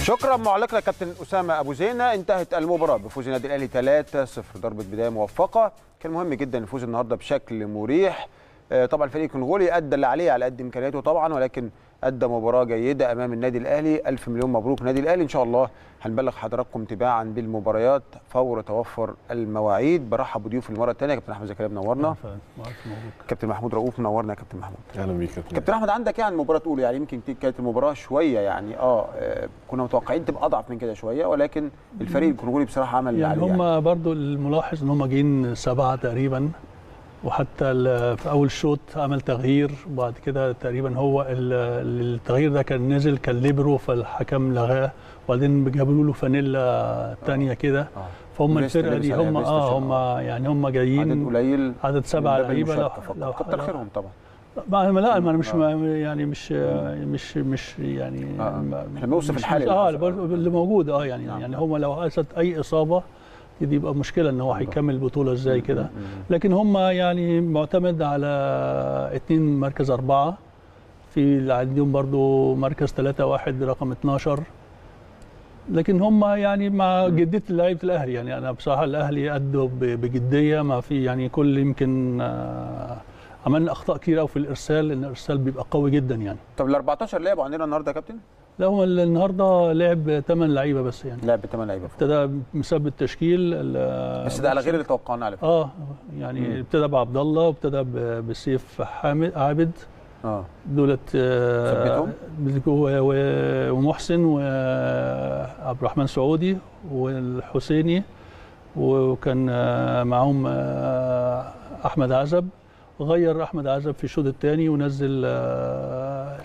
شكرا معلقنا كابتن اسامه ابو زينه انتهت المباراه بفوز النادي الاهلي 3-0 ضربه بدايه موفقه كان مهم جدا الفوز النهارده بشكل مريح آه، طبعا الفريق الكونغولي ادى اللي عليه على قد امكانياته طبعا ولكن ادى مباراه جيده امام النادي الاهلي الف مليون مبروك نادي الاهلي ان شاء الله هنبلغ حضراتكم تباعا بالمباريات فور توفر المواعيد برحب بضيوف المره الثانيه كابتن احمد زكريا منورنا كابتن محمود رؤوف منورنا يا كابتن محمود اهلا بيك يا كابتن كابتن احمد عندك ايه عن المباراه تقول يعني يمكن دي كانت المباراه شويه يعني اه آه، كنا متوقعين تبقى اضعف من كده شويه ولكن الفريق الكونغولي بصراحه عمل اللي يعني عليه هم يعني. برضو الملاحظ ان هم جايين سبعه تقريبا وحتى ال- في اول شوط عمل تغيير وبعد كده تقريبا هو ال- التغيير ده كان نزل كان ليبرو فالحكم لغاه وبعدين جابوا له فانيلا تانية كده آه. فهم فيستا الفرقه لابس دي عليها هم فيستا اه شبه. هم يعني هم عدد جايين قليل عدد سبعه من باب لعيبه لو المشاركة فقط. لو كتر خيرهم طبعا ما ما- لا ما انا مش آه. ما يعني مش مش مش يعني آه. ما- إحنا بنوصف مش- الحالة مش- اللي اه حصل. اللي اللي موجود اه يعني نعم. يعني هم لو حصلت اي اصابه دي يبقى مشكله ان هو هيكمل البطوله ازاي كده لكن هم يعني معتمد على اتنين مركز اربعه في اللي عندهم برضو مركز ثلاثة واحد رقم 12 لكن هم يعني مع جديه لعيبه الاهلي يعني انا بصراحه الاهلي ادوا ب- بجديه ما في يعني كل يمكن آه، عملنا اخطاء كتير قوي في الارسال لان الارسال بيبقى قوي جدا يعني طب ال 14 لعبوا عندنا النهارده يا كابتن؟ لا هو النهارده لعب 8 لعيبه بس يعني لعب بثمان لعيبه فوق. ابتدى مثبت تشكيل ال- بس ده على غير اللي توقعناه على فكره اه يعني ابتدى بعبد الله وابتدى ب- بسيف حامد عابد اه دولت آه، ثبتهم؟ و- و- ومحسن وعبد الرحمن سعودي والحسيني وكان آه، معاهم آه، احمد عزب غير احمد عزب في الشوط الثاني ونزل آه،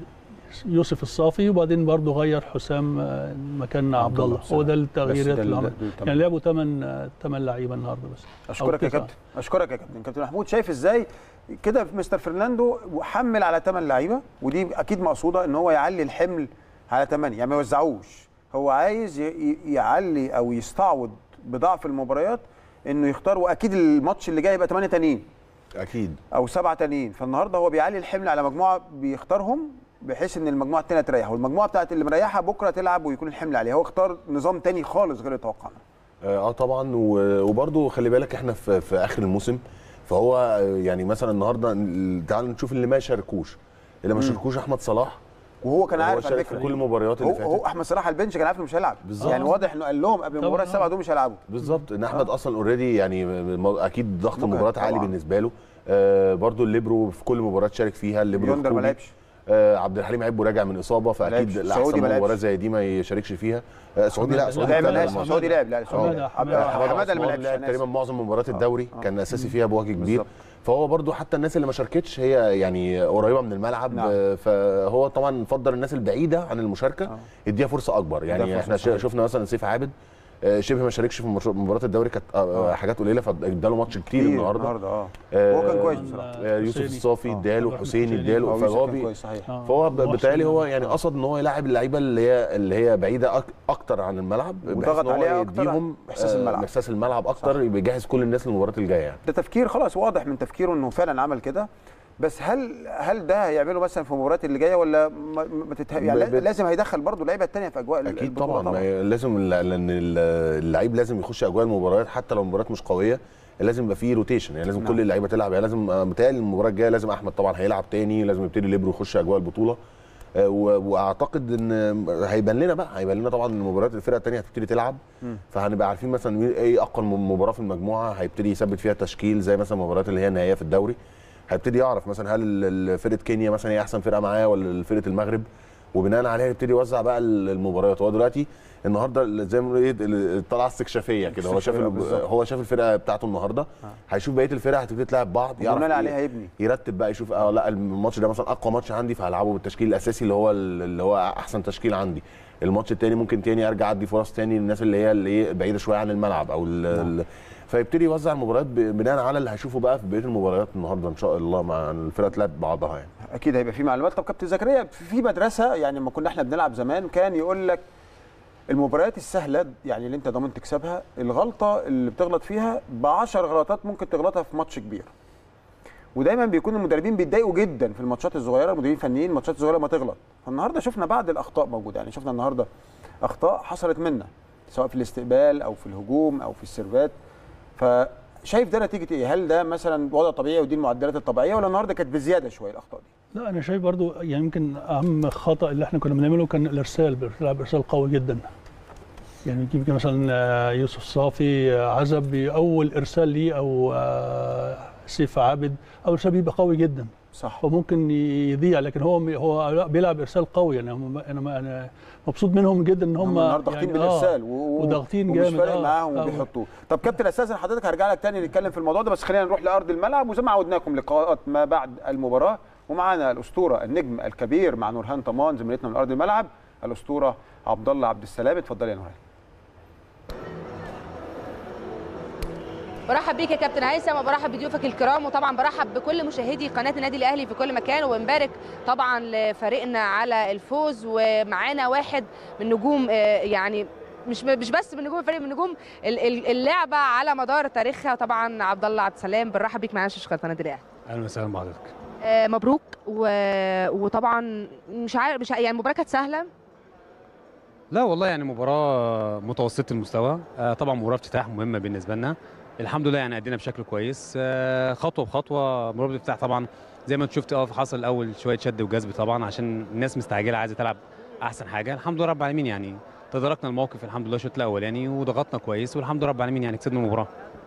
يوسف الصافي وبعدين برضه غير حسام آه، مكان عبد الله هو ده التغييرات اللي عمل يعني لعبوا ثمان ثمان لعيبه النهارده بس اشكرك يا تسعة. كابتن اشكرك يا كابتن كابتن محمود شايف ازاي كده مستر فرناندو حمل على ثمان لعيبه ودي اكيد مقصوده ان هو يعلي الحمل على ثمانيه يعني ما يوزعوش هو عايز ي- ي- يعلي او يستعوض بضعف المباريات انه يختار واكيد الماتش اللي جاي يبقى ثمانيه تانيين اكيد او سبعه تانيين فالنهارده هو بيعلي الحمل على مجموعه بيختارهم بحيث ان المجموعه الثانيه تريح والمجموعه بتاعت اللي مريحه بكره تلعب ويكون الحمل عليها هو اختار نظام تاني خالص غير اللي توقعناه اه آه طبعا و- وبرضه خلي بالك احنا في, في اخر الموسم فهو آه، يعني مثلا النهارده ال- تعال نشوف اللي ما شاركوش اللي ما شاركوش احمد صلاح وهو كان هو عارف على شارك في فكره كل المباريات اللي هو, فاتت هو احمد صلاح على البنش كان عارف انه مش هيلعب بالظبط. يعني واضح انه قال لهم قبل المباراه طبعاً. السبعه دول مش هيلعبوا بالظبط ان احمد اصلا اوريدي يعني م- م- اكيد ضغط مجهد المباراه عالي طبعاً. بالنسبه له آه برضه الليبرو في كل مباراه شارك فيها الليبرو يوندر ما الكوبي. لعبش آه عبد الحليم عبو راجع من اصابه لعبش. فاكيد سعودي الاحسن ما لعبش. مباراه زي دي ما يشاركش فيها آه سعودي لا حمادة سعودي لعب لا، انا ابتدى اسف الماتش. سعودي لعب لا سعودي حمادة- لعب. حمادة- حماده حماده اللي ما عثمان لعبش لعب أنا تقريبا آسف. معظم مباريات الدوري كان اساسي فيها بوجه كبير بالظبط. فهو برضو حتى الناس اللي ما شاركتش هي يعني قريبه من الملعب نعم. آه، فهو طبعا فضل الناس البعيده عن المشاركه آه. يديها فرصه اكبر يعني فرصة احنا صحيح. شا- شفنا مثلا سيف عابد آه، شبه ما شاركش في مش- مباراه الدوري كانت آه، آه، حاجات قليله فاداله ماتش كتير النهارده النهارده اه آه، هو كان كويس بصراحه آه، يوسف حسيني. الصافي آه. اداله عبد حسين الرحمن اداله هو يوسف فهو كان بي- كويس صحيح آه. فهو ب- محسن بالتالي هو يعني. يعني قصد ان هو يلاعب اللعيبه اللي هي اللي هي بعيده أك اكتر عن الملعب بحيث وضغط إن هو عليها أكتر عن يديهم إحساس آه، الملعب. احساس الملعب اكتر صح. بيجهز كل الناس للمباراه الجايه يعني ده تفكير خلاص واضح من تفكيره انه فعلا عمل كده بس هل هل ده هيعمله مثلا في المباريات اللي جايه ولا ما ما تته... يعني ب- ب- لازم هيدخل برضه اللعيبه الثانيه في اجواء اكيد البطولة طبعا, ما ي- لازم ال- لان ال- اللعيب لازم يخش اجواء المباريات حتى لو المباريات مش قويه لازم يبقى فيه روتيشن يعني لازم نعم. كل اللعيبه تلعب يعني لازم آه، متهيألي المباراه الجايه لازم احمد طبعا هيلعب تاني لازم يبتدي ليبرو يخش اجواء البطوله آه، و- واعتقد ان هيبان لنا بقى هيبان لنا طبعا ان مباريات الفرقه الثانيه هتبتدي تلعب مم. فهنبقى عارفين مثلا مين- ايه اقوى مباراه في المجموعه هيبتدي يثبت فيها تشكيل زي مثلا المباريات اللي هي النهائيه في الدوري هيبتدي يعرف مثلا هل ال- ال- فرقه كينيا مثلا هي احسن فرقه معاه ولا فرقه المغرب وبناء عليها يبتدي يوزع بقى ال- المباريات هو دلوقتي النهارده زي ما بنقول ايه ال- الطلعه استكشافيه كده هو شاف استكشافية ال- بالظبط. هو شاف الفرقه بتاعته النهارده هيشوف بقيه الفرق هتبتدي تلعب بعض بناء إيه- عليها يبني يرتب بقى يشوف اه لا الماتش ده مثلا اقوى ماتش عندي فهلعبه بالتشكيل الاساسي اللي هو اللي هو احسن تشكيل عندي الماتش التاني ممكن تاني ارجع ادي فرص تاني للناس اللي هي اللي ايه بعيده شويه عن الملعب او ال- ال- فيبتدي يوزع المباريات ب- بناء على اللي هيشوفه بقى في بقيه المباريات النهارده ان شاء الله مع الفرقه تلعب بعضها يعني اكيد هيبقى في معلومات طب كابتن زكريا في مدرسه يعني لما كنا احنا بنلعب زمان كان يقول لك المباريات السهله يعني اللي انت ضامن تكسبها الغلطه اللي بتغلط فيها ب 10 غلطات ممكن تغلطها في ماتش كبير ودايما بيكون المدربين بيتضايقوا جدا في الماتشات الصغيره المدربين الفنيين الماتشات الصغيره ما تغلط فالنهارده شفنا بعض الاخطاء موجوده يعني شفنا النهارده اخطاء حصلت منا سواء في الاستقبال او في الهجوم او في السيرفات فشايف ده نتيجه ايه هل ده مثلا وضع طبيعي ودي المعدلات الطبيعيه ولا النهارده كانت بزياده شويه الاخطاء دي لا انا شايف برضو يعني يمكن اهم خطا اللي احنا كنا بنعمله كان الارسال بنلعب ارسال قوي جدا يعني يمكن مثلا آه، يوسف صافي آه، عزب اول ارسال ليه او آه، سيف عابد اول ارسال بيبقى قوي جدا صح وممكن يضيع لكن هو هو لا بيلعب ارسال قوي يعني هم- انا انا مبسوط منهم جدا ان هم هم النهارده ضاغطين يعني بالارسال و- و- وضاغطين ومش جامد فارق آه. معاهم آه. وبيحطوه طب كابتن اساسا حضرتك هرجع لك تاني نتكلم في الموضوع ده بس خلينا نروح لارض الملعب وزي ما عودناكم لقاءات ما بعد المباراه ومعانا الاسطوره النجم الكبير مع نورهان طمان زميلتنا من ارض الملعب الاسطوره عبد الله عبد السلام اتفضلي يا نورهان برحب بيك يا كابتن هيثم وبرحب بضيوفك الكرام وطبعا برحب بكل مشاهدي قناه النادي الاهلي في كل مكان وبنبارك طبعا لفريقنا على الفوز ومعانا واحد من نجوم آه، يعني مش مش بس من نجوم الفريق من نجوم ال- ال- اللعبه على مدار تاريخها طبعا عبد الله عبد السلام بنرحب بيك معانا شاشه قناه النادي الاهلي اهلا وسهلا بحضرتك آه، مبروك و... وطبعا مش عارف مش ع- يعني المباراه كانت سهله لا والله يعني مباراه متوسطه المستوى آه، طبعا مباراه افتتاح مهمه بالنسبه لنا الحمد لله يعني ادينا بشكل كويس آه، خطوه بخطوه مباراه الافتتاح طبعا زي ما انت شفت اه حصل الاول شويه شد وجذب طبعا عشان الناس مستعجله عايزه تلعب احسن حاجه الحمد لله رب العالمين يعني تداركنا الموقف الحمد لله الشوط الاول يعني وضغطنا كويس والحمد لله رب العالمين يعني كسبنا المباراه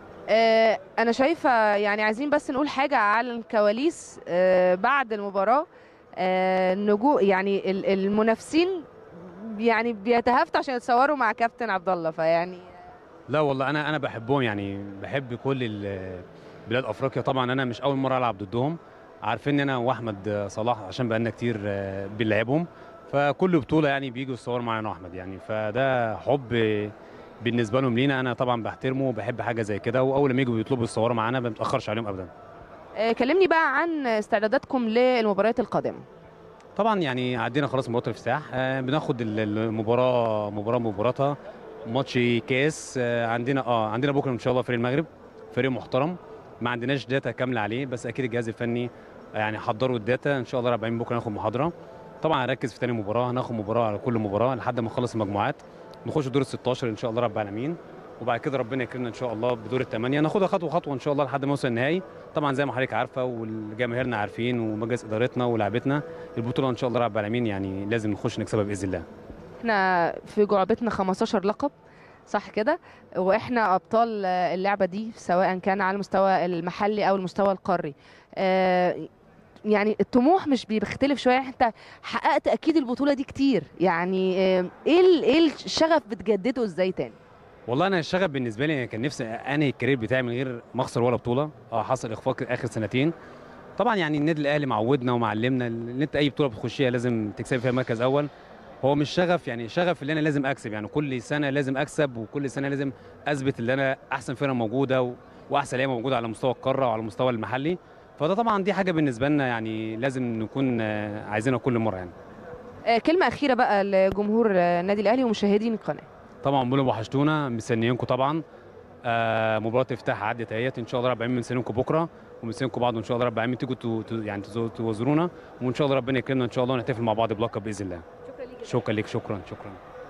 آه، انا شايفه يعني عايزين بس نقول حاجه على الكواليس آه، بعد المباراه آه، نجو يعني ال- المنافسين يعني بيتهافتوا عشان يتصوروا مع كابتن عبد الله فيعني لا والله انا انا بحبهم يعني بحب كل ال- بلاد افريقيا طبعا انا مش اول مره العب ضدهم عارفين ان انا واحمد صلاح عشان بقالنا كتير آه، بنلعبهم فكل بطوله يعني بيجوا يصوروا معانا انا واحمد يعني فده حب بالنسبه لهم لينا انا طبعا بحترمه وبحب حاجه زي كده واول ما يجوا يطلبوا يصوروا معانا ما بنتاخرش عليهم ابدا آه، كلمني بقى عن استعداداتكم للمباريات القادمه طبعا يعني عدينا خلاص مباراه الافتتاح آه، بناخد ال- المباراه مباراه مباراتها ماتش كاس آه، عندنا اه عندنا بكره ان شاء الله فريق المغرب فريق محترم ما عندناش داتا كامله عليه بس اكيد الجهاز الفني يعني حضروا الداتا ان شاء الله رب العالمين بكره ناخد محاضره طبعا هنركز في تاني مباراه هناخد مباراه على كل مباراه لحد ما نخلص المجموعات نخش دور ال 16 ان شاء الله رب العالمين وبعد كده ربنا يكرمنا ان شاء الله بدور الثمانيه ناخدها خطوه خطوه ان شاء الله لحد ما نوصل النهائي طبعا زي ما حضرتك عارفه والجماهيرنا عارفين ومجلس ادارتنا ولاعبتنا البطوله ان شاء الله رب العالمين يعني لازم نخش نكسبها باذن الله احنا في جعبتنا 15 لقب صح كده واحنا ابطال آه، اللعبه دي سواء كان على المستوى المحلي او المستوى القاري آه، يعني الطموح مش بيختلف شويه انت حققت اكيد البطوله دي كتير يعني آه، ايه ال- ايه الشغف بتجدده ازاي تاني والله انا الشغف بالنسبه لي كان نفسي انهي الكارير بتاعي من غير ما اخسر ولا بطوله اه حصل اخفاق اخر سنتين طبعا يعني النادي الاهلي معودنا ومعلمنا ان انت اي بطوله بتخشيها لازم تكسب فيها مركز اول هو مش شغف يعني شغف اللي انا لازم اكسب يعني كل سنه لازم اكسب وكل سنه لازم اثبت ان انا احسن فرقه موجوده و... واحسن لعيبه موجوده على مستوى القاره وعلى المستوى المحلي فده طبعا دي حاجه بالنسبه لنا يعني لازم نكون آه، عايزينها كل مره يعني آه، كلمه اخيره بقى لجمهور آه، النادي الاهلي ومشاهدين القناه طبعا بقول وحشتونا مستنيينكم طبعا آه مباراه افتتاح عدت اهيت ان شاء الله رب العالمين مستنيينكم بكره ومستنيينكم بعض وان شاء الله رب العالمين تيجوا تو- تو- يعني تزو- توزرونا وان شاء الله ربنا يكرمنا ان شاء الله ونحتفل مع بعض بلقب باذن الله شكرا ليك شكرا لك شكرا شكرا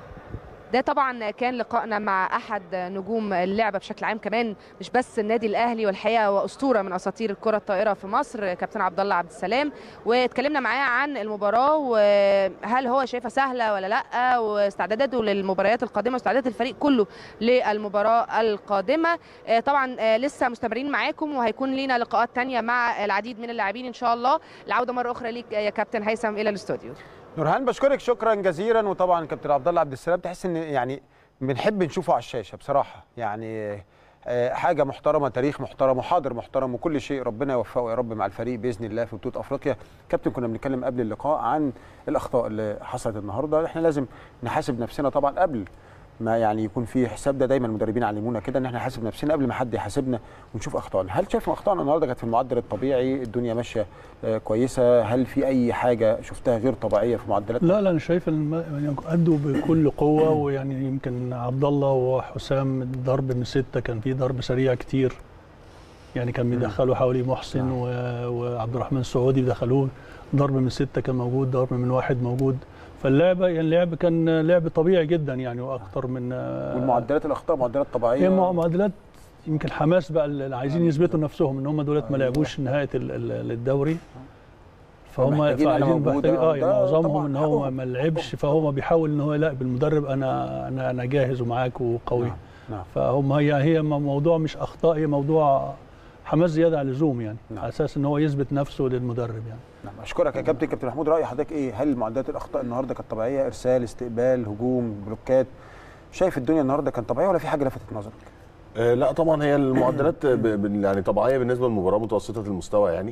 ده طبعا كان لقائنا مع احد نجوم اللعبه بشكل عام كمان مش بس النادي الاهلي والحقيقه واسطوره من اساطير الكره الطائره في مصر كابتن عبد الله عبد السلام واتكلمنا معاه عن المباراه وهل هو شايفها سهله ولا لا واستعداداته للمباريات القادمه واستعدادات الفريق كله للمباراه القادمه آه، طبعا آه، لسه مستمرين معاكم وهيكون لينا لقاءات تانية مع العديد من اللاعبين ان شاء الله العوده مره اخرى ليك يا كابتن هيثم الى الاستوديو نورهان بشكرك شكرا جزيلا وطبعا كابتن عبد الله عبد السلام تحس ان يعني بنحب نشوفه على الشاشه بصراحه يعني آه، حاجه محترمه تاريخ محترم وحاضر محترم وكل شيء ربنا يوفقه يا رب مع الفريق باذن الله في بطوله افريقيا كابتن كنا بنتكلم قبل اللقاء عن الاخطاء اللي حصلت النهارده احنا لازم نحاسب نفسنا طبعا قبل ما يعني يكون في حساب ده دايما المدربين علمونا كده ان احنا نحاسب نفسنا قبل ما حد يحاسبنا ونشوف اخطائنا هل شايف إن اخطائنا النهارده كانت في المعدل الطبيعي الدنيا ماشيه آه، كويسه هل في اي حاجه شفتها غير طبيعيه في معدلات لا لا انا شايف الم... يعني ادوا بكل قوه ويعني يمكن عبد الله وحسام ضرب من سته كان في ضرب سريع كتير يعني كان بيدخلوا حوالي محسن نعم. و... وعبد الرحمن السعودي بيدخلوه ضرب من سته كان موجود ضرب من واحد موجود فاللعبه يعني اللعب كان لعب طبيعي جدا يعني واكتر من والمعدلات الاخطاء معدلات طبيعيه هي مع- معادلات يمكن حماس بقى اللي عايزين يثبتوا نفسهم ان هم دولت ما لعبوش نهايه ال- ال- الدوري فهم فمحتاجين أنا فعايزين موجودة، محتاج- اه ده يعني معظمهم طبعاً ان هو حقهم. ما لعبش فهو بيحاول ان هو لا بالمدرب انا انا انا جاهز ومعاك وقوي نعم، نعم. فهم هي هي موضوع مش اخطاء هي موضوع حماس زياده عن اللزوم يعني نعم. على اساس ان هو يثبت نفسه للمدرب يعني نعم اشكرك يا كابتن كابتن محمود راي حضرتك ايه هل معدلات الاخطاء النهارده كانت طبيعيه ارسال استقبال هجوم بلوكات شايف الدنيا النهارده كانت طبيعيه ولا في حاجه لفتت نظرك آه، لا طبعا هي المعدلات ب- ب- يعني طبيعيه بالنسبه للمباراه متوسطه المستوى يعني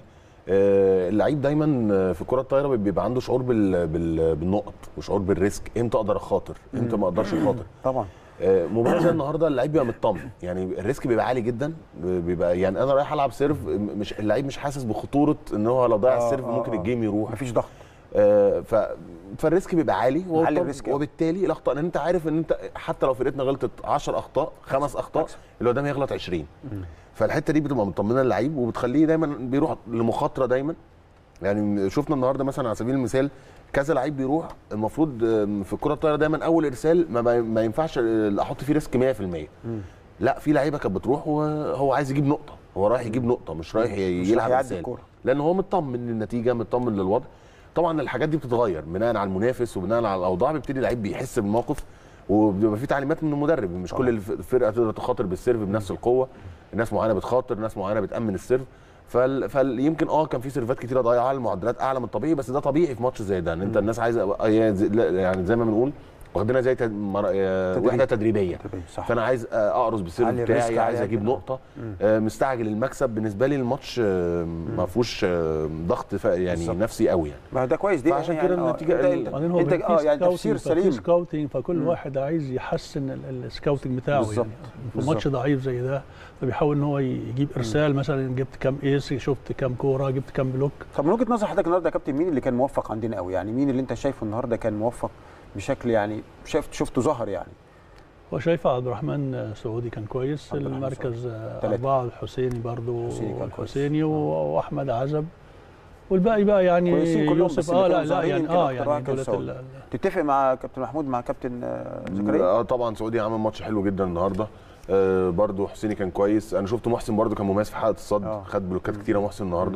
آه، اللعيب دايما آه، في الكره الطايره بيبقى عنده شعور بال- بال- بالنقط وشعور بالريسك امتى اقدر اخاطر امتى ما اقدرش اخاطر طبعا آه، مباراه زي النهارده اللعيب بيبقى مطمن يعني الريسك بيبقى عالي جدا بيبقى يعني انا رايح العب سيرف مش اللعيب مش حاسس بخطوره ان هو لو ضيع آه، السيرف آه، ممكن آه. الجيم يروح مفيش ضغط آه، ف فالريسك بيبقى عالي وهو معلي طب- الريسك أوي. وبالتالي الاخطاء لان انت عارف ان انت حتى لو فرقتنا غلطت 10 اخطاء خمس اخطاء تكسب. اللي قدام يغلط 20 فالحته دي بتبقى مطمنه اللعيب وبتخليه دايما بيروح لمخاطره دايما يعني شفنا النهارده مثلا على سبيل المثال كذا لعيب بيروح المفروض آم، في الكره الطايره دايما اول ارسال ما, ما ينفعش آه، احط فيه ريسك 100% لا في لعيبه كانت بتروح وهو عايز يجيب نقطه هو رايح يجيب نقطه مش رايح ي- مش يلعب رايح يعدي ارسال الكورة. لان هو مطمن للنتيجه مطمن للوضع طبعا الحاجات دي بتتغير بناء على المنافس وبناء على الاوضاع بيبتدي اللعيب بيحس بالموقف وبيبقى في تعليمات من المدرب مش كل الف- الفرقه تقدر تخاطر بالسيرف بنفس القوه ناس معينه بتخاطر ناس معينه بتامن السيرف فال... فيمكن اه كان في سيرفات كتيره ضايعه المعدلات اعلى من الطبيعي بس ده طبيعي في ماتش زي ده ان انت الناس عايزه هي زي- لا، يعني زي ما بنقول واخدينها زي تد... مر... آه، تدريب. وحده تدريبيه تدريب، صح. فانا عايز آه، اقرص بالسيرف علي الريسك، بتاعي عايز علي اجيب قد- نقطه آه، مستعجل المكسب بالنسبه لي الماتش آه، ما فيهوش آه، ضغط ف- يعني بالظبط. نفسي قوي يعني ما ده كويس دي فعشان كده آه، النتيجة انت ال- انت, بعدين هو انت في اه يعني سكاوتينج، تفسير ففي سليم سكاوتنج فكل واحد عايز يحسن ال- السكاوتنج بتاعه بالظبط، يعني في بالظبط. ماتش ضعيف زي ده فبيحاول ان هو يجيب ارسال مثلا جبت كام ايس شفت كام كوره جبت كام بلوك طب من وجهه نظر حضرتك النهارده يا كابتن مين اللي كان موفق عندنا قوي يعني مين اللي انت شايفه النهارده كان موفق بشكل يعني شفت شفته ظهر يعني وشايف عبد الرحمن سعودي كان كويس عبد الرحمن المركز آه، تلاتة. أربعة الحسيني برضو الحسيني كان كويس. الحسيني و- وأحمد عزب والباقي بقى يعني كويسين كلهم، بس يوسف اللي اه كانوا لا لا ظاهرين يعني يمكن اه أكتر يعني واحد كان دولت سعودي. ال- تتفق مع كابتن محمود مع كابتن آه، زكريا اه طبعا سعودي عمل ماتش حلو جدا النهارده آه برضو حسيني كان كويس انا شفت محسن برضو كان مميز في حلقه الصد آه. خد بلوكات كتيره محسن النهارده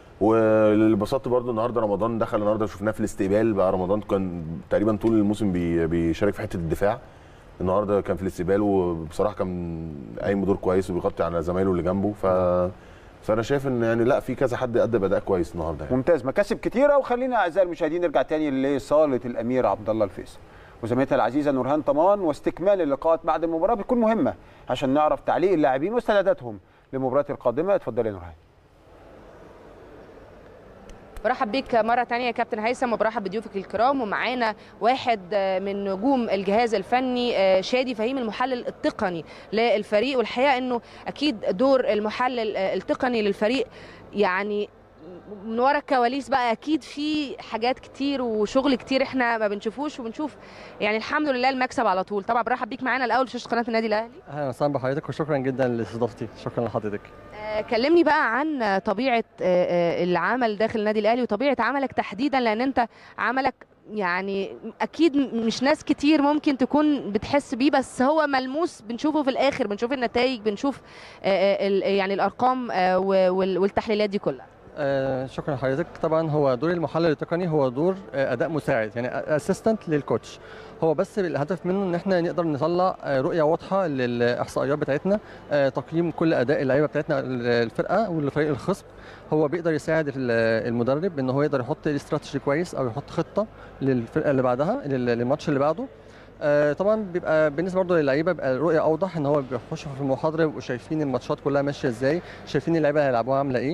واللي انبسطت برضو النهارده رمضان دخل النهارده شفناه في الاستقبال بقى رمضان كان تقريبا طول الموسم بي بيشارك في حته الدفاع النهارده كان في الاستقبال وبصراحه كان قايم بدور كويس وبيغطي على زمايله اللي جنبه ف فانا شايف ان يعني لا في كذا حد ادى باداء كويس النهارده يعني. ممتاز مكاسب كتيره وخلينا اعزائي المشاهدين نرجع تاني لصاله الامير عبد الله الفيصل وزميلتنا العزيزه نورهان طمان واستكمال اللقاءات بعد المباراه بتكون مهمه عشان نعرف تعليق اللاعبين واستعداداتهم للمباراه القادمه اتفضلي يا نورهان برحب بيك مرة تانية يا كابتن هيثم وبرحب بضيوفك الكرام ومعانا واحد من نجوم الجهاز الفني شادي فهيم المحلل التقني للفريق والحقيقة انه اكيد دور المحلل التقني للفريق يعني من ورا الكواليس بقى اكيد في حاجات كتير وشغل كتير احنا ما بنشوفوش وبنشوف يعني الحمد لله المكسب على طول طبعا برحب بيك معانا الاول في شاشه قناه النادي الاهلي اهلا وسهلا بحضرتك وشكرا جدا لاستضافتي شكرا لحضرتك آه، كلمني بقى عن طبيعه آه، آه، العمل داخل النادي الاهلي وطبيعه عملك تحديدا لان انت عملك يعني اكيد م- مش ناس كتير ممكن تكون بتحس بيه بس هو ملموس بنشوفه في الاخر بنشوف النتائج بنشوف آه، آه، ال- يعني الارقام آه، وال- والتحليلات دي كلها آه شكرا لحضرتك طبعا هو دور المحلل التقني هو دور آه اداء مساعد يعني اسيستنت للكوتش هو بس الهدف منه ان احنا نقدر نطلع آه، رؤيه واضحه للاحصائيات بتاعتنا آه، تقييم كل اداء اللعيبه بتاعتنا الفرقه والفريق الخصم هو بيقدر يساعد ال- المدرب ان هو يقدر يحط استراتيجي كويس او يحط خطه للفرقه اللي بعدها لل- للماتش اللي بعده آه، طبعا بيبقى بالنسبه برضه للعيبه بيبقى الرؤيه اوضح ان هو بيخشوا في المحاضره بيبقوا شايفين الماتشات كلها ماشيه ازاي شايفين اللعيبه اللي هيلعبوها عامله ايه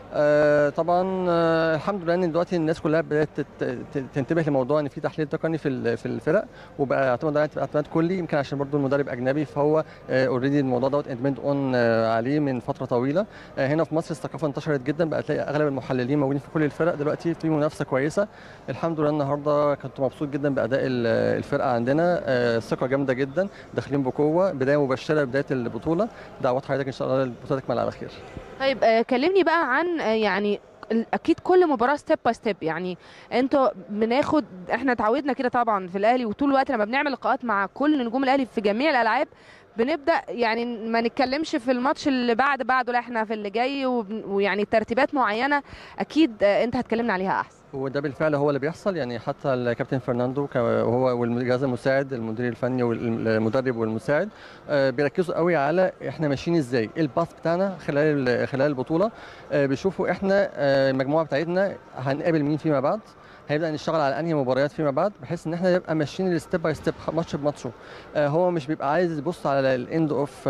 آه، طبعا آه، الحمد لله ان دلوقتي الناس كلها بدات تت- ت- تنتبه لموضوع ان في تحليل تقني في ال- في الفرق وبقى يعتمد عليه اعتماد كلي يمكن عشان برضو المدرب اجنبي فهو اوريدي الموضوع دوت ادمنت اون عليه من فتره طويله آه، هنا في مصر الثقافه انتشرت جدا بقى تلاقي اغلب المحللين موجودين في كل الفرق دلوقتي في منافسه كويسه الحمد لله النهارده كنت مبسوط جدا باداء ال- الفرقه عندنا آه، ثقه جامده جدا داخلين بقوه بدايه مبشره بدايه البطوله دعوات حضرتك ان شاء الله البطوله تكمل على خير طيب آه، كلمني بقى عن آه، يعني ال- اكيد كل مباراه ستيب باي ستيب يعني انتوا بناخد احنا اتعودنا كده طبعا في الاهلي وطول الوقت لما بنعمل لقاءات مع كل نجوم الاهلي في جميع الالعاب بنبدا يعني ما نتكلمش في الماتش اللي بعد بعده لا احنا في اللي جاي وبن- ويعني ترتيبات معينه اكيد آه، انت هتكلمنا عليها احسن وده بالفعل هو اللي بيحصل يعني حتى الكابتن فرناندو ك- وهو والجهاز المساعد المدير الفني والمدرب والمساعد آه، بيركزوا قوي على احنا ماشيين ازاي ايه الباث بتاعنا خلال ال- خلال البطوله آه، بيشوفوا احنا آه، المجموعه بتاعتنا هنقابل مين فيما بعد هيبدا نشتغل على انهي مباريات فيما بعد بحيث ان احنا نبقى ماشيين الستيب باي ستيب ماتش بماتشه آه، هو مش بيبقى عايز يبص على الاند اوف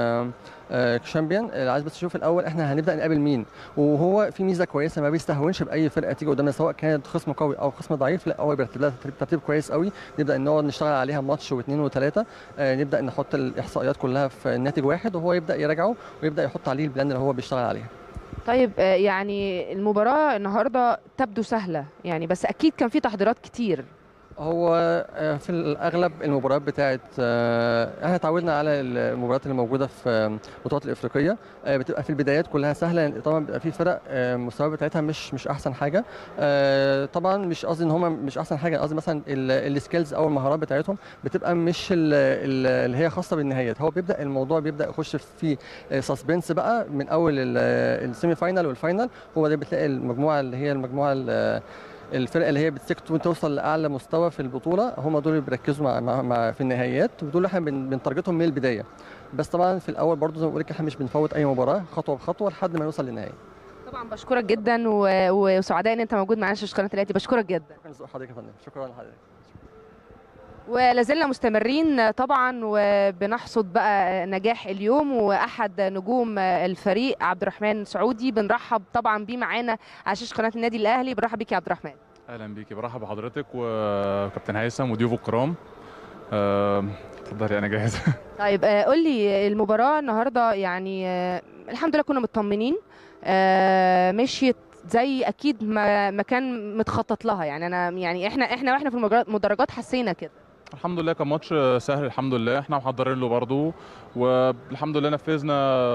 شامبيون عايز بس يشوف الاول احنا هنبدا نقابل مين وهو في ميزه كويسه ما بيستهونش باي فرقه تيجي قدامنا سواء كانت خصم قوي او خصم ضعيف لا هو بيرتب لها ترتيب, ترتيب كويس قوي نبدا ان هو نشتغل عليها ماتش واثنين وثلاثه آه نبدا نحط الاحصائيات كلها في ناتج واحد وهو يبدا يراجعه ويبدا يحط عليه البلان اللي هو بيشتغل عليها طيب آه، يعني المباراه النهارده تبدو سهله يعني بس اكيد كان في تحضيرات كتير هو آه، في الاغلب المباريات بتاعت آه، احنا اتعودنا على المباريات اللي موجوده في آه، البطولات الافريقيه آه، بتبقى في البدايات كلها سهله لأن طبعا بيبقى في فرق آه، المستوى بتاعتها مش مش احسن حاجه آه، طبعا مش قصدي ان هم مش احسن حاجه قصدي مثلا السكيلز او المهارات بتاعتهم بتبقى مش ال- ال- اللي هي خاصه بالنهايات هو بيبدا الموضوع بيبدا يخش في سسبنس بقى من اول السيمي فاينال والفاينال هو ده بتلاقي المجموعه اللي هي المجموعه ال- الفرقه اللي هي بتسكت وتوصل لاعلى مستوى في البطوله هم دول اللي بيركزوا مع, مع, مع في النهائيات ودول اللي احنا بن- بنتارجتهم من البدايه بس طبعا في الاول برضو زي ما بقول لك احنا مش بنفوت اي مباراه خطوه بخطوه لحد ما نوصل للنهائي طبعا بشكرك جدا و- وسعداء ان انت موجود معانا في قناه الاهلي بشكرك جدا شكرا لذوق حضرتك يا فندم شكرا لحضرتك ولازلنا مستمرين طبعا وبنحصد بقى نجاح اليوم واحد نجوم الفريق عبد الرحمن سعودي بنرحب طبعا بيه معانا على شاشه قناه النادي الاهلي بنرحب بيك يا عبد الرحمن اهلا بيكي برحب بحضرتك وكابتن هيثم وضيوفه الكرام آه، اتفضلي انا جاهز طيب آه، قول لي المباراه النهارده يعني آه، الحمد لله كنا مطمنين آه، مشيت زي اكيد ما ما كان متخطط لها يعني انا يعني احنا احنا واحنا في المجر- المدرجات حسينا كده الحمد لله كان ماتش سهل الحمد لله احنا محضرين له برضه والحمد لله نفذنا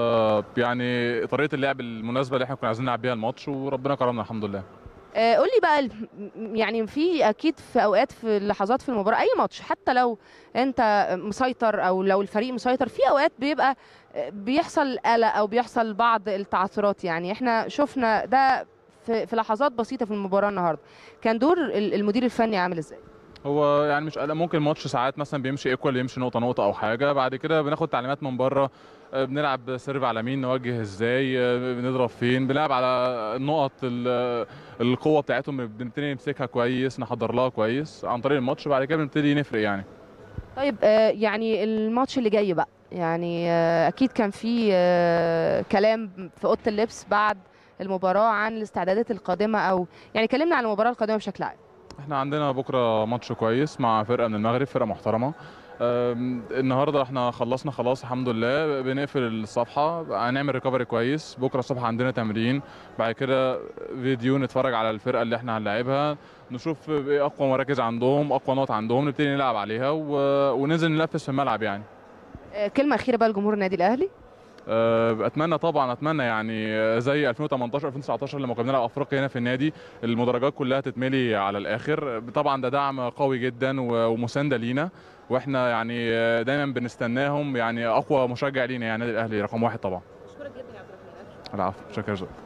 يعني طريقه اللعب المناسبه اللي احنا كنا عايزين نلعب بيها الماتش وربنا كرمنا الحمد لله آه، قول لي بقى ال- يعني في اكيد في اوقات في لحظات في المباراه اي ماتش حتى لو انت مسيطر او لو الفريق مسيطر في اوقات بيبقى آه، بيحصل قلق او بيحصل بعض التعثرات يعني احنا شفنا ده في, في لحظات بسيطه في المباراه النهارده كان دور ال- المدير الفني عامل ازاي هو يعني مش قلق ممكن الماتش ساعات مثلا بيمشي ايكوال يمشي نقطه نقطه او حاجه بعد كده بناخد تعليمات من بره آه، بنلعب سيرف على مين نوجه ازاي آه، بنضرب فين بنلعب على النقط ال- القوه بتاعتهم بنبتدي نمسكها كويس نحضر لها كويس عن طريق الماتش بعد كده بنبتدي نفرق يعني طيب آه، يعني الماتش اللي جاي بقى يعني آه، اكيد كان في آه، كلام في اوضه اللبس بعد المباراه عن الاستعدادات القادمه او يعني كلمنا عن المباراه القادمه بشكل عام احنا عندنا بكره ماتش كويس مع فرقه من المغرب فرقه محترمه أم، النهارده احنا خلصنا خلاص الحمد لله بنقفل الصفحه هنعمل ريكفري كويس بكره الصبح عندنا تمرين بعد كده فيديو نتفرج على الفرقه اللي احنا هنلاعبها نشوف ايه اقوى مراكز عندهم اقوى نقط عندهم نبتدي نلعب عليها و... وننزل ننفذ في الملعب يعني آه، كلمه اخيره بقى لجمهور النادي الاهلي أه، اتمنى طبعا اتمنى يعني أه، زي 2018 2019 لما كنا بنلعب افريقيا هنا في النادي المدرجات كلها تتملي على الاخر طبعا ده دعم قوي جدا و- ومسانده لينا واحنا يعني أه، دايما بنستناهم يعني اقوى مشجع لينا يعني النادي الاهلي رقم واحد طبعا بشكرك جدا يا عبد الرحمن العفو شكرا جدا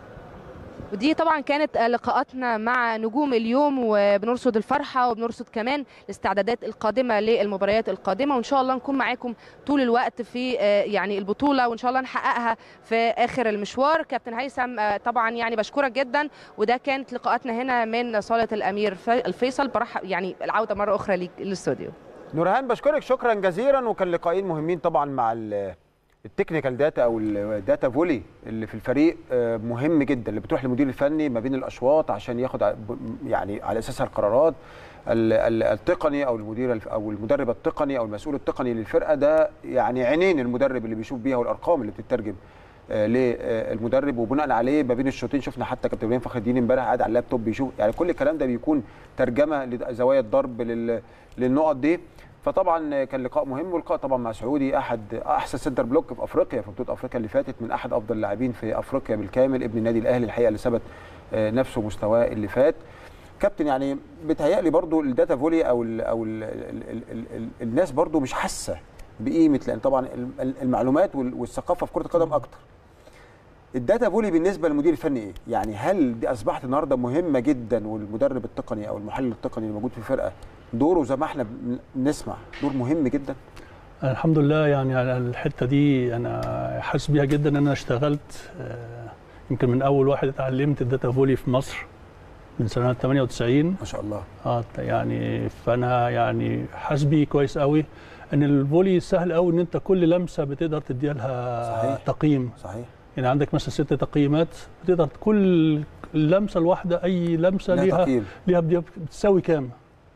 ودي طبعا كانت لقاءاتنا مع نجوم اليوم وبنرصد الفرحة وبنرصد كمان الاستعدادات القادمة للمباريات القادمة وإن شاء الله نكون معاكم طول الوقت في آه، يعني البطولة وإن شاء الله نحققها في آخر المشوار كابتن هيثم آه، طبعا يعني بشكرك جدا وده كانت لقاءاتنا هنا من صالة الأمير في- الفيصل برحب يعني العودة مرة أخرى ليك- للاستوديو نورهان بشكرك شكرا جزيلا وكان لقاءين مهمين طبعا مع ال- التكنيكال داتا او الداتا فولي اللي في الفريق آه، مهم جدا اللي بتروح للمدير الفني ما بين الاشواط عشان ياخد ع- ب- يعني على اساسها القرارات ال- ال- التقني او المدير الف- او المدرب التقني او المسؤول التقني للفرقه ده يعني عينين المدرب اللي بيشوف بيها والارقام اللي بتترجم آه، للمدرب وبناء عليه ما بين الشوطين شفنا حتى كابتن ابراهيم فخر الدين امبارح قاعد على اللابتوب بيشوف يعني كل الكلام ده بيكون ترجمه لزوايا الضرب لل- للنقط دي فطبعا كان لقاء مهم ولقاء طبعا مع سعودي احد احسن سنتر بلوك في افريقيا في بطوله افريقيا اللي فاتت من احد افضل اللاعبين في افريقيا بالكامل ابن النادي الاهلي الحقيقه اللي ثبت آه، نفسه مستواه اللي فات كابتن يعني بتهيألي برضو الداتا فولي او ال او ال ال ال ال ال الناس برضو مش حاسه بقيمه لان طبعا ال- ال- المعلومات وال- والثقافه في كره القدم اكتر الداتا فولي بالنسبه للمدير الفني ايه؟ يعني هل دي اصبحت النهارده مهمه جدا والمدرب التقني او المحلل التقني اللي موجود في الفرقه دوره زي ما احنا بن- بنسمع دور مهم جدا أنا الحمد لله يعني على الحته دي انا حاسس بيها جدا ان انا اشتغلت آه، يمكن من اول واحد اتعلمت الداتا فولي في مصر من سنه 98 ما شاء الله اه يعني فانا يعني حاسس بيه كويس قوي ان الفولي سهل قوي ان انت كل لمسه بتقدر تديها لها صحيح. تقييم صحيح يعني عندك مثلا ست تقييمات بتقدر كل لمسه الواحده اي لمسه لا ليها تقييم ليها بدي- بتساوي كام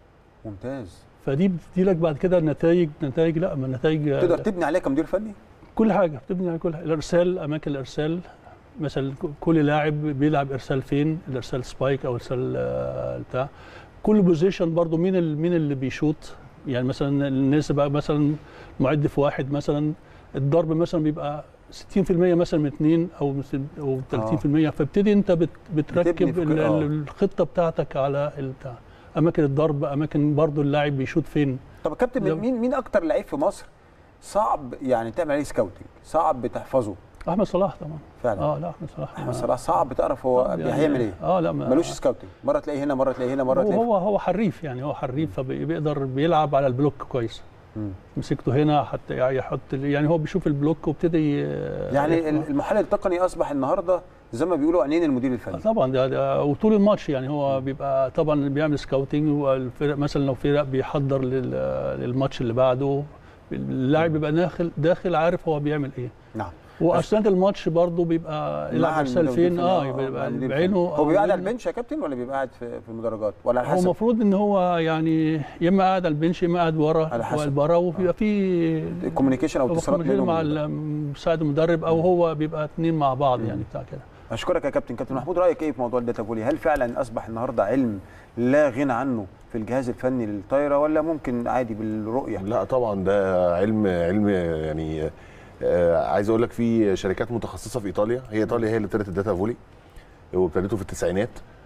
ممتاز فدي بتدي لك بعد كده نتائج نتائج لا ما نتائج تقدر تبني عليها كمدير فني كل حاجه بتبني على كل حاجه الارسال اماكن الارسال مثلا كل لاعب بيلعب ارسال فين الارسال سبايك او ارسال آه، بتاع كل بوزيشن برضو مين ال- مين اللي بيشوط يعني مثلا الناس بقى مثلا معد في واحد مثلا الضرب مثلا بيبقى 60% مثلا من اثنين او مس- او 30% فابتدي انت بت بتبني بتركب في ال- كل- آه. ال- الخطه بتاعتك على البتاع اماكن الضرب اماكن برضو اللاعب بيشوط فين طب يا كابتن لو- مين مين اكتر لعيب في مصر صعب يعني تعمل عليه سكاوتنج صعب تحفظه احمد صلاح طبعا فعلا اه لا احمد صلاح احمد صلاح صعب تعرف هو يعني- هيعمل ايه اه لا ما ملوش سكاوتنج مره تلاقيه هنا مره تلاقيه هنا مره تلاقيه هو هو حريف يعني هو حريف فبيقدر بيلعب على البلوك كويس مم. مسكته هنا حتى يحط يعني هو بيشوف البلوك وابتدي يعني ال- المحلل التقني اصبح النهارده زي ما بيقولوا عينين المدير الفني طبعا ده, ده وطول الماتش يعني هو بيبقى طبعا بيعمل سكاوتنج والفرق مثلا لو فرق بيحضر لل- للماتش اللي بعده اللاعب بيبقى داخل داخل عارف هو بيعمل ايه نعم واثناء الماتش برضه بيبقى مع يلعب ارسال المدير فين الفني، اه مع يبقى المدير الفني. بعينه هو بيبقى قاعد أو على البنش يا كابتن ولا بيبقى قاعد في في المدرجات ولا على هو حسب المفروض ان هو يعني يا اما قاعد على البنش يا اما قاعد ورا على حسب. ورا وبيبقى في الكوميونيكيشن او هو اتصالات كوميونيكيشن بينهم مع مساعد المدرب او هو بيبقى اثنين مع بعض يعني بتاع كده اشكرك يا كابتن كابتن محمود رايك ايه في موضوع الداتا فولي هل فعلا اصبح النهارده علم لا غنى عنه في الجهاز الفني للطايره ولا ممكن عادي بالرؤيه لا طبعا ده علم علم يعني آه، عايز اقول لك في شركات متخصصه في ايطاليا هي ايطاليا هي اللي ابتدت الداتا فولي وابتدته في التسعينات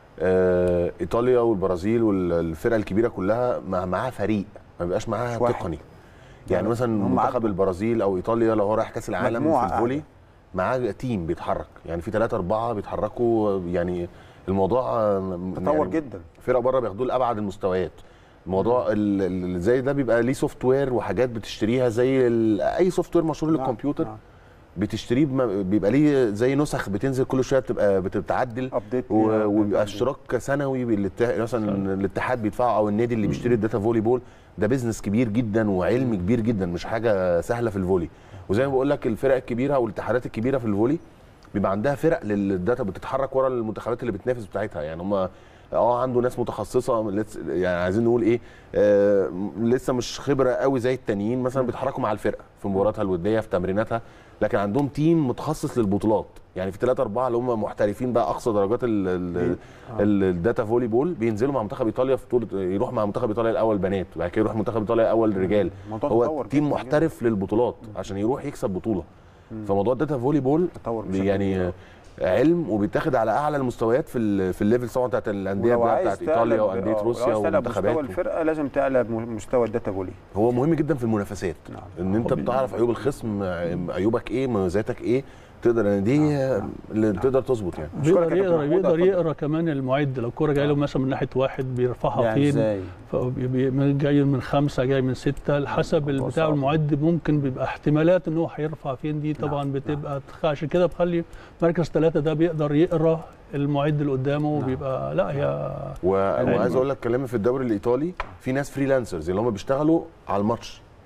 آه، ايطاليا والبرازيل والفرق الكبيره كلها مع معاها فريق ما بيبقاش معاها مش واحد. تقني يعني مثلا هم منتخب عدوا. البرازيل او ايطاليا لو هو رايح كاس العالم مجموعة في الفولي قاعدة. معاه تيم بيتحرك يعني في ثلاثة أربعة بيتحركوا يعني الموضوع آه، تطور يعني جدا فرق بره بياخدوه لابعد المستويات الموضوع ال- ال- اللي زي ده بيبقى ليه سوفت وير وحاجات بتشتريها زي ال- اي سوفت وير مشهور نعم، للكمبيوتر نعم. بتشتريه بم- بيبقى ليه زي نسخ بتنزل كل شويه بتبقى بتتعدل ابديت و- وبيبقى اشتراك سنوي بالات- مثلا الاتحاد بيدفعه او النادي اللي بيشتري الداتا فولي بول ده بيزنس كبير جدا وعلم كبير جدا مش حاجه سهله في الفولي وزي ما بقول لك الفرق الكبيره والاتحادات الكبيره في الفولي بيبقى عندها فرق للداتا بتتحرك ورا المنتخبات اللي بتنافس بتاعتها يعني هم اه عنده ناس متخصصه لس- يعني عايزين نقول ايه آه لسه مش خبره قوي زي التانيين مثلا بيتحركوا مع الفرقه في مباراتها الوديه في تمريناتها لكن عندهم تيم متخصص للبطولات يعني في ثلاثة أربعة اللي هم محترفين بقى أقصى درجات ال- ال- ال- الداتا فولي بول بينزلوا مع منتخب إيطاليا في بطولة يروح مع منتخب إيطاليا الأول بنات وبعد كده يروح منتخب إيطاليا الأول رجال الموضوع هو تطور تيم جداً محترف للبطولات عشان يروح يكسب بطولة فموضوع الداتا فولي بول تطور بشكل يعني كبير. علم وبيتاخد على اعلى المستويات في ال في الليفل طبعا بتاعت الانديه ولو بقى عايز بتاعت ايطاليا تعلى- وانديه آه، ولو روسيا عايز تعلى ومنتخبات مستوى الفرقه لازم تعلى بمستوى الداتا فولي هو مهم جدا في المنافسات نعم. ان انت بتعرف عيوب الخصم عيوبك ايه مميزاتك ايه تقدر ان دي اللي تقدر تظبط يعني أشكرك بيقدر يا يقرا كابتن محمود، بيقدر اتفضل. يقرا كمان المعد لو الكوره جايه له مثلا من ناحيه واحد بيرفعها يعني فين ازاي فبي- بي- جاي من خمسه جاي من سته حسب الموضوع البتاع صعب. المعد ممكن بيبقى احتمالات ان هو هيرفع فين دي طبعا نعم، بتبقى تخ- عشان كده بخلي مركز ثلاثه ده بيقدر يقرا المعد اللي قدامه وبيبقى لا هي و- أيوة. وعايز اقول لك كلامي في الدوري الايطالي في ناس فريلانسرز اللي هم بيشتغلوا على الماتش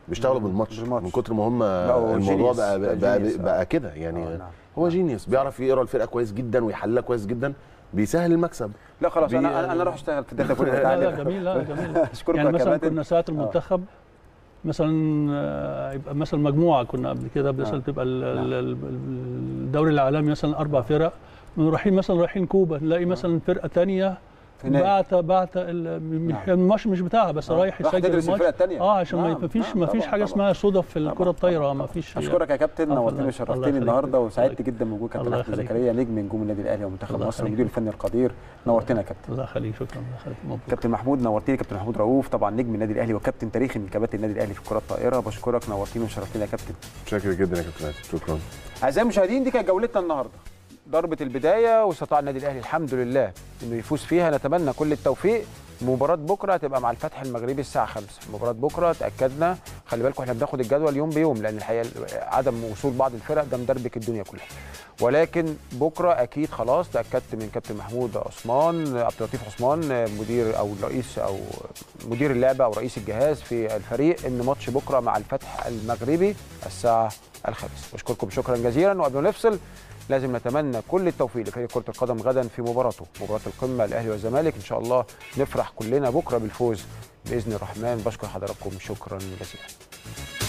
بيشتغلوا بالماتش بالماتش. من كتر ما هم بقوا الموضوع genius. بقى بقى بقى, genius. بقى, آه. بقى كده يعني آه، نعم. هو جينيوس بيعرف يقرا الفرقه كويس جدا ويحللها كويس جدا بيسهل المكسب لا خلاص بي- انا انا اروح اشتغل في الداتا فول لا لا جميل لا جميل اشكركم يعني يا مثلا كباتن كنا ساعه المنتخب مثلا آه، يبقى مثلا مجموعه كنا قبل كده مثلا تبقى ال- ال- ال- الدوري العالمي مثلا اربع فرق رايحين مثلا رايحين كوبا نلاقي مثلا فرقه تانية هناك. بعت بعت ال- نعم. الماتش مش بتاعها بس آه. رايح راح يسجل تدرس الماتش الفرقة التانية. اه عشان نعم، ما فيش نعم، ما فيش طبعاً، حاجه طبعاً. اسمها صدف في الكره طبعاً، الطايره ما فيش اشكرك يا كابتن الله نورتني يخليك. وشرفتني الله يخليك. النهارده وسعدت الله جدا بوجود كابتن الله احمد يخليك. زكريا نجم نجوم النادي الاهلي ومنتخب الله مصر يخليك. المدير الفني القدير نورتنا يا كابتن الله يخليك شكرا الله يخليك مبروك كابتن محمود نورتني كابتن محمود رؤوف طبعا نجم النادي الاهلي وكابتن تاريخي من كباتن النادي الاهلي في الكره الطائره بشكرك نورتني وشرفتني يا كابتن شاكر جدا يا كابتن عايز. شكرا اعزائي المشاهدين دي كانت جولتنا النهارده ضربه البدايه واستطاع النادي الاهلي الحمد لله انه يفوز فيها نتمنى كل التوفيق مباراة بكرة هتبقى مع الفتح المغربي الساعة 5 مباراة بكرة تأكدنا خلي بالكم احنا بناخد الجدول يوم بيوم لأن الحقيقة عدم وصول بعض الفرق ده مدربك الدنيا كلها ولكن بكرة أكيد خلاص تأكدت من كابتن محمود عثمان عبد اللطيف عثمان مدير أو الرئيس أو مدير اللعبة أو رئيس الجهاز في الفريق إن ماتش بكرة مع الفتح المغربي الساعة الخامسة بشكركم شكرا جزيلا وقبل ما نفصل لازم نتمنى كل التوفيق لفريق كرة القدم غدا في مباراته مباراة القمة الأهلي والزمالك إن شاء الله نفرح كلنا بكرة بالفوز بإذن الرحمن بشكر حضراتكم شكرا جزيلا